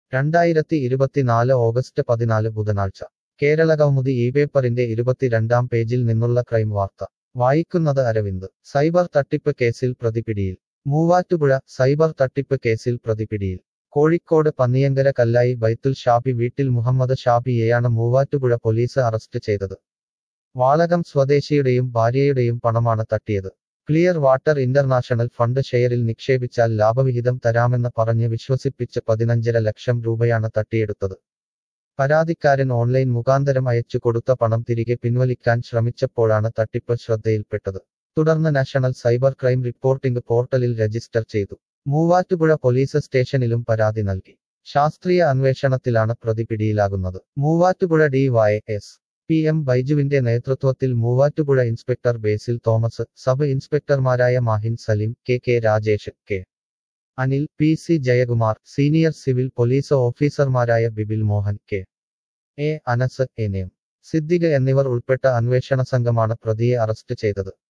രണ്ടായിരത്തി ഇരുപത്തിനാല് ഓഗസ്റ്റ് പതിനാല് ബുധനാഴ്ച കേരളകൗമുദി ഈ പേപ്പറിന്റെ ഇരുപത്തിരണ്ടാം പേജിൽ നിന്നുള്ള ക്രൈം വാർത്ത വായിക്കുന്നത് അരവിന്ദ് സൈബർ തട്ടിപ്പ് കേസിൽ പ്രതിപിടിയിൽ മൂവാറ്റുപുഴ സൈബർ തട്ടിപ്പ് കേസിൽ പ്രതിപിടിയിൽ കോഴിക്കോട് പന്നിയങ്കര കല്ലായി ബൈത്തുൽ ഷാബി വീട്ടിൽ മുഹമ്മദ് ഷാബിയെയാണ് മൂവാറ്റുപുഴ പോലീസ് അറസ്റ്റ് ചെയ്തത് വാളകം സ്വദേശിയുടെയും ഭാര്യയുടെയും പണമാണ് തട്ടിയത് ക്ലിയർ വാട്ടർ ഇന്റർനാഷണൽ ഫണ്ട് ഷെയറിൽ നിക്ഷേപിച്ചാൽ ലാഭവിഹിതം തരാമെന്ന് പറഞ്ഞ് വിശ്വസിപ്പിച്ച് പതിനഞ്ചര ലക്ഷം രൂപയാണ് തട്ടിയെടുത്തത് പരാതിക്കാരൻ ഓൺലൈൻ മുഖാന്തരം അയച്ചു കൊടുത്ത പണം തിരികെ പിൻവലിക്കാൻ ശ്രമിച്ചപ്പോഴാണ് തട്ടിപ്പ് ശ്രദ്ധയിൽപ്പെട്ടത് തുടർന്ന് നാഷണൽ സൈബർ ക്രൈം റിപ്പോർട്ടിംഗ് പോർട്ടലിൽ രജിസ്റ്റർ ചെയ്തു മൂവാറ്റുപുഴ പോലീസ് സ്റ്റേഷനിലും പരാതി നൽകി ശാസ്ത്രീയ അന്വേഷണത്തിലാണ് പ്രതി പിടിയിലാകുന്നത് Muvattupuzha D Y S P M ബൈജുവിന്റെ നേതൃത്വത്തിൽ Muvattupuzha inspector Basil Thomas sub ഇൻസ്പെക്ടർമാരായ Mahin Saleem K K Rajesh K Anil P C Jayakumar senior civil police ഓഫീസർമാരായ Bibil Mohan K A Anas A നെം സിദ്ദിഖ് എന്നിവർ ഉൾപ്പെട്ട അന്വേഷണ സംഘമാണ് പ്രതിയെ അറസ്റ്റ് ചെയ്തത്